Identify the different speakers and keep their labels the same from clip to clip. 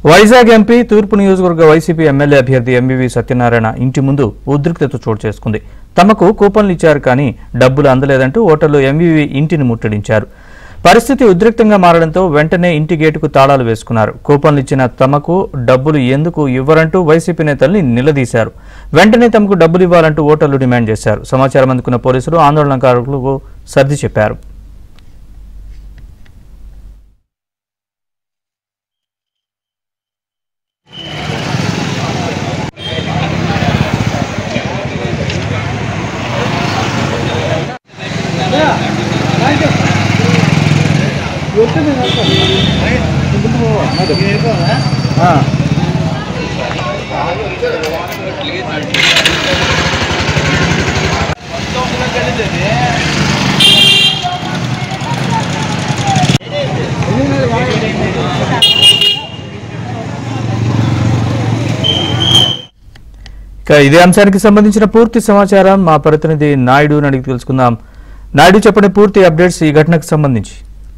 Speaker 1: Vizag MP తూర్పు నియోజకవర్గ YCP MLA అభ్యర్థి ఎంవివి సత్యనారాయణ ఇంటి ముందు ఉద్రిక్తత చోటు చేసుకుంది తమకు కూపన్లు ఇచ్చారు కానీ డబ్బులు అందలేదంటూ ఓటర్లు ఎంవివి ఇంటిని ముట్టడించారు పరిస్థితి ఉద్రిక్తంగా మారడంతో వెంటనే ఇంటి గేటుకు తాళాలు వేసుకున్నారు కూపన్లు ఇచ్చిన తమకు డబ్బులు ఎందుకు ఇవ్వరంటూ వైసీపీ నేతల్ని నిలదీశారు వెంటనే తమకు డబ్బులు ఇవ్వాలంటూ ఓటర్లు డిమాండ్ చేశారు సమాచారం అందుకున్న పోలీసులు ఆందోళనకారులకు సర్ది చెప్పారు ఇక ఇదే అంశానికి సంబంధించిన పూర్తి సమాచారం మా ప్రతినిధి నాయుడు అడిగి తెలుసుకుందాం నాయుడు చెప్పండి పూర్తి అప్డేట్స్ ఈ ఘటనకు సంబంధించి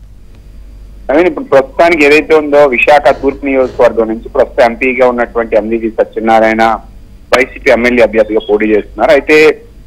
Speaker 2: నవీన్ ఇప్పుడు ప్రస్తుతానికి ఏదైతే ఉందో విశాఖ తూర్పు నియోజకవర్గం నుంచి ప్రస్తుతం ఎంపీగా ఉన్నటువంటి ఎంవివి సత్యనారాయణ వైసీపీ ఎమ్మెల్యే అభ్యర్థిగా పోటీ చేస్తున్నారు అయితే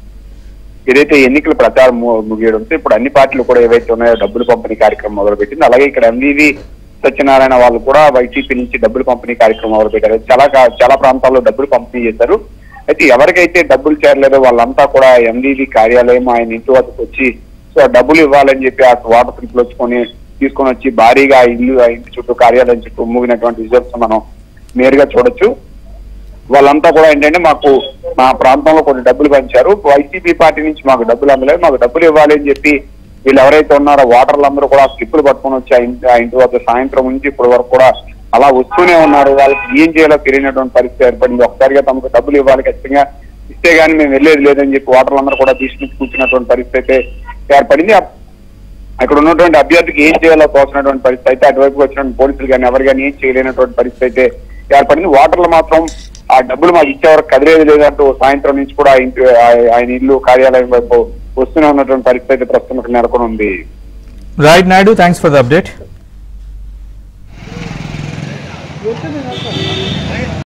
Speaker 2: ఏదైతే ఎన్నికల ప్రచారం ము- ముగియడంతో ఇప్పుడు అన్ని పార్టీలు కూడా ఏవైతే ఉన్నాయో డబ్బులు పంపిణీ కార్యక్రమం మొదలుపెట్టింది అలాగే ఇక్కడ ఎంవివి సత్యనారాయణ వాళ్ళు కూడా వైసీపీ నుంచి డబ్బులు పంపిణీ కార్యక్రమం మొదలుపెట్టారు చాలా కా- చాలా ప్రాంతాల్లో డబ్బులు పంపిణీ చేశారు అయితే ఎవరికైతే డబ్బులు చేరలేదో వాళ్ళంతా కూడా ఎంవివి కార్యాలయం ఆయన ఇంటి వద్దకు వచ్చి సో ఆ డబ్బులు ఇవ్వాలని చెప్పి ఆ వాటర్ స్లిప్లు వచ్చుకొని తీసుకొని వచ్చి భారీగా ఆ ఇల్లు ఆ ఇంటి చుట్టూ కార్యాలయం చుట్టూ మూగినటువంటి విజువల్స్ మనం నేరుగా చూడొచ్చు వాళ్ళంతా కూడా ఏంటంటే మాకు మా ప్రాంతంలో కొన్ని డబ్బులు పంచారు వైసీపీ పార్టీ నుంచి మాకు డబ్బులు అందలేదు మాకు డబ్బులు ఇవ్వాలి అని చెప్పి వీళ్ళు ఎవరైతే ఉన్నారో ఓటర్లు అందరూ కూడా స్లిప్పులు పట్టుకొని వచ్చి ఆ ఇంటి ఆ ఇంటి వద్ద సాయంత్రం నుంచి ఇప్పటి వరకు కూడా అలా వస్తూనే ఉన్నారు వాళ్ళకి ఏం చేయాలో తెలియనటువంటి పరిస్థితి ఏర్పడింది ఒకసారిగా తమకు డబ్బులు ఇవ్వాలి ఖచ్చితంగా ఇస్తే గానీ మేము వెళ్ళేది లేదని చెప్పి ఓటర్లు అందరూ కూడా తీసుకుని కూర్చున్నటువంటి పరిస్థితి అయితే ఏర్పడింది ఆ- అక్కడ ఉన్నటువంటి అభ్యర్థికి ఏం చేయాలో తోచినటువంటి పరిస్థితి అయితే అటువైపు వచ్చినటువంటి పోలీసులు కానీ ఎవరు కానీ ఏం చేయలేనటువంటి పరిస్థితి అయితే ఏర్పడింది ఓటర్లు మాత్రం ఆ డబ్బులు మాకు ఇచ్చేవరకు కదిలేదు లేదంటూ సాయంత్రం నుంచి కూడా ఆ ఇంటి ఆ- ఆయన ఇల్లు కార్యాలయం వైపు వస్తూనే ఉన్నటువంటి పరిస్థితి అయితే ప్రస్తుతం ఇక్కడ నెలకొని ఉంది
Speaker 1: right Naidu thanks for the update